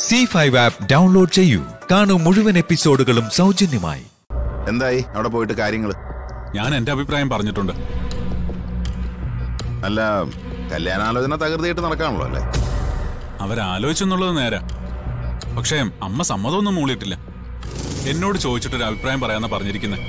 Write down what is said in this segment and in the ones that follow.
C five app download ചെയ്യൂ കാണൂ മുഴുവൻ എപ്പിസോഡുകളും സൗജന്യമായി എന്തായി അവിടെ പോയിട്ട് കാര്യങ്ങൾ ഞാൻ എന്റെ അഭിപ്രായം പറഞ്ഞിട്ടുണ്ട് അല്ല കല്യാണാലോചന തകൃതിയായിട്ട് നടക്കാണല്ലോ അല്ലേ അവരാലോചിച്ചെന്നുള്ളത് നേരെ പക്ഷേ അമ്മ സമ്മതമൊന്നും മൂളിയിട്ടില്ല എന്നോട് ചോദിച്ചിട്ടൊരു അഭിപ്രായം പറയാന്നാ പറഞ്ഞിരിക്കുന്നത്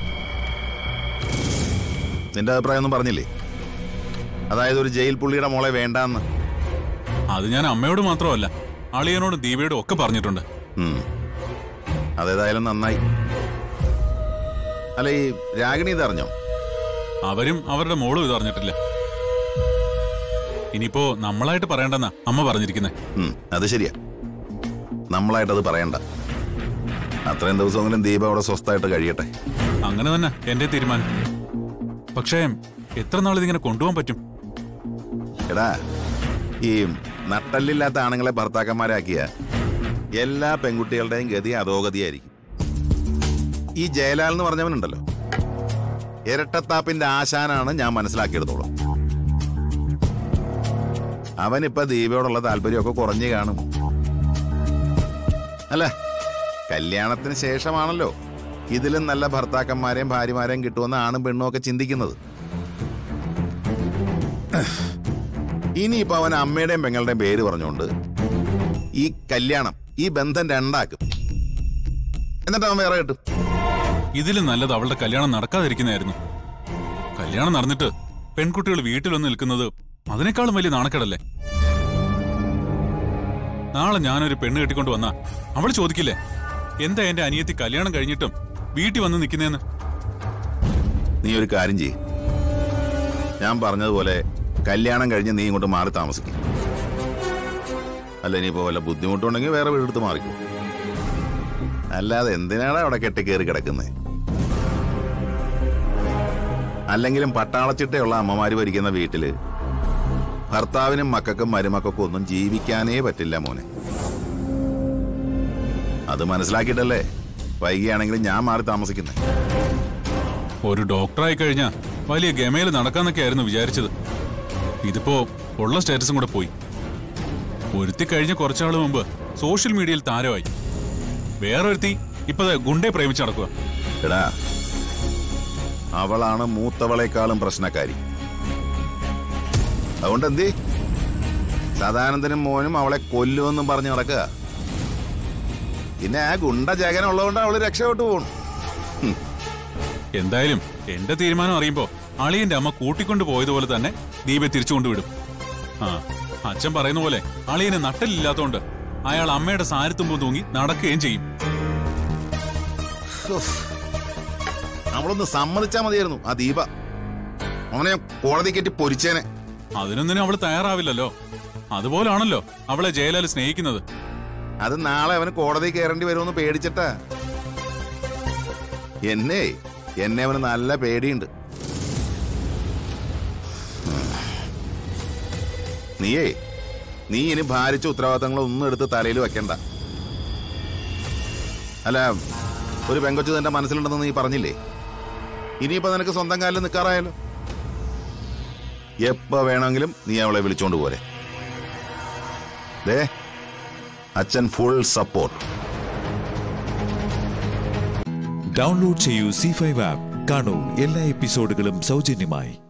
നിന്റെ അഭിപ്രായം ഒന്നും പറഞ്ഞില്ലേ അതായത് ഒരു ജയിൽ പുള്ളിയുടെ മോളെ വേണ്ടാന്ന് അത് ഞാൻ അമ്മയോട് മാത്രമല്ല അളിയനോടും ദീപയോടും ഒക്കെ പറഞ്ഞിട്ടുണ്ട് ഉം. അതേതായാലും നന്നായി അല്ല ഈ രാഗിണി ഇതറിഞ്ഞോ അവരും അവരുടെ മോളും ഇത് അറിഞ്ഞിട്ടില്ല ഇനിയിപ്പോ നമ്മളായിട്ട് പറയണ്ടെന്നാ അമ്മ പറഞ്ഞിരിക്കുന്നത് ഉം, അത് ശരിയാ നമ്മളായിട്ടത് പറയണ്ട അത്രയും ദിവസമെങ്കിലും ദീപ അവിടെ സ്വസ്ഥമായിട്ട് കഴിയട്ടെ അങ്ങനെ തന്നെ എന്റെ തീരുമാനം പക്ഷേ എത്ര നാൾ ഇതിങ്ങനെ കൊണ്ടുപോകാൻ പറ്റും എടാ ഈ നട്ടല്ലില്ലാത്ത ആണുങ്ങളെ ഭർത്താക്കന്മാരാക്കിയ എല്ലാ പെൺകുട്ടികളുടെയും ഗതി അധോഗതിയായിരിക്കും ഈ ജയലാൽ എന്ന് പറഞ്ഞവനുണ്ടല്ലോ ഇരട്ടത്താപ്പിന്റെ ആശാനാണ് ഞാൻ മനസ്സിലാക്കിയെടുത്തോളം അവനിപ്പോ ദീപയോടുള്ള താല്പര്യമൊക്കെ കുറഞ്ഞു കാണും അല്ല കല്യാണത്തിന് ശേഷമാണല്ലോ ഇതിലും നല്ല ഭർത്താക്കന്മാരെയും ഭാര്യമാരെയും കിട്ടുമെന്ന് ആണും പെണ്ണും ഒക്കെ ചിന്തിക്കുന്നത് ഇനിയിപ്പോ അവൻ അമ്മയുടെയും പെങ്ങളുടെയും പേര് പറഞ്ഞുകൊണ്ട് ഈ കല്യാണം ഈ ബന്ധം രണ്ടാക്കും എന്നിട്ട് അവൻ വേറെ കിട്ടും ഇതിലും നല്ലത് അവളുടെ കല്യാണം നടക്കാതിരിക്കുന്നതായിരുന്നു കല്യാണം നടന്നിട്ട് പെൺകുട്ടികൾ വീട്ടിൽ വന്ന് നിൽക്കുന്നത് അതിനേക്കാളും വലിയ നാണക്കേടല്ലേ നാളെ ഞാനൊരു പെണ്ണ് കെട്ടിക്കൊണ്ട് വന്നാ അവൾ ചോദിക്കില്ലേ എന്താ എന്റെ അനിയത്തി കല്യാണം കഴിഞ്ഞിട്ടും വീട്ടിൽ വന്ന് നിൽക്കുന്നേന്ന് നീ ഒരു കാര്യം ചെയ്യ് ഞാൻ പറഞ്ഞതുപോലെ കല്യാണം കഴിഞ്ഞ് നീ ഇങ്ങോട്ട് മാറി താമസിക്കും അല്ല ഇനിയിപ്പോ വല്ല ബുദ്ധിമുട്ടുണ്ടെങ്കിൽ വേറെ വീടെടുത്ത് മാറിക്കും അല്ലാതെ എന്തിനാണ് അവിടെ കെട്ടിക്കേറി കിടക്കുന്നത് അല്ലെങ്കിലും പട്ടാളച്ചിട്ടയുള്ള അമ്മമാര് ഭരിക്കുന്ന വീട്ടില് ഭർത്താവിനും മക്കൾക്കും മരുമക്കൾക്കും ഒന്നും ജീവിക്കാനേ പറ്റില്ല മോനെ അത് മനസ്സിലാക്കിയിട്ടല്ലേ വൈകിയാണെങ്കിലും ഞാൻ മാറി താമസിക്കുന്നത് ഒരു ഡോക്ടറായി കഴിഞ്ഞാ വലിയ ഗമയിൽ നടക്കാന്നൊക്കെ ആയിരുന്നു വിചാരിച്ചത് ഇതിപ്പോ ഉള്ള സ്റ്റാറ്റസും കൂടെ പോയി ഒരുത്തി കഴിഞ്ഞ കുറച്ചാള് മുമ്പ് സോഷ്യൽ മീഡിയയിൽ താരമായി വേറൊരുത്തി ഇപ്പൊ ദേ ഗുണ്ടയെ പ്രേമിച്ച് നടക്കുക എടാ അവളാണ് മൂത്തവളെക്കാളും പ്രശ്നക്കാരി അതുകൊണ്ട് എന്തേ സദാനന്ദനും മോനും അവളെ കൊല്ലുമെന്നും പറഞ്ഞു നടക്കുക പിന്നെ ആ ഗുണ്ട ജഗൻ ഉള്ളതുകൊണ്ട് അവള് രക്ഷപ്പെട്ടു പോകണം എന്തായാലും എന്റെ തീരുമാനം അറിയുമ്പോ അളിയന്റെ അമ്മ കൂട്ടിക്കൊണ്ടു പോയതുപോലെ തന്നെ ദീപെ തിരിച്ചു കൊണ്ടുവിടും ആ അച്ഛൻ പറയുന്ന പോലെ അളിയന് നട്ടലില്ലാത്തോണ്ട് അയാൾ അമ്മയുടെ സാരിത്തുമ്പോ തൂങ്ങി നടക്കുകയും ചെയ്യും അവളൊന്ന് സമ്മതിച്ചാ മതിയായിരുന്നു ആ ദീപ അവനെ കോടതി കെട്ടി പൊരിച്ചേനെ അതിനൊന്നിനും അവള് തയ്യാറാവില്ലല്ലോ അതുപോലാണല്ലോ അവളെ ജയലാൽ സ്നേഹിക്കുന്നത് അത് നാളെ അവന് കോടതി കയറേണ്ടി വരുമെന്ന് പേടിച്ചിട്ടാ എന്നെ എന്നെ അവന് നല്ല പേടിയുണ്ട് നീയേ നീ ഇനി ഭാരിച്ച ഉത്തരവാദിത്തങ്ങളൊന്നും എടുത്ത് തലയിൽ വെക്കണ്ട അല്ല ഒരു പെങ്കൊച്ചു നിന്റെ മനസ്സിലുണ്ടെന്ന് നീ പറഞ്ഞില്ലേ ഇനിയിപ്പോ നിനക്ക് സ്വന്തം കാലിൽ നിൽക്കാറായാലോ എപ്പോ വേണമെങ്കിലും നീ അവളെ വിളിച്ചോണ്ട് പോരെ ദേ അച്ഛൻ ഫുൾ സപ്പോർട്ട് ഡൗൺലോഡ് ചെയ്യൂ സി ഫൈവ് ആപ്പ് കാണൂ എല്ലാ എപ്പിസോഡുകളും സൗജന്യമായി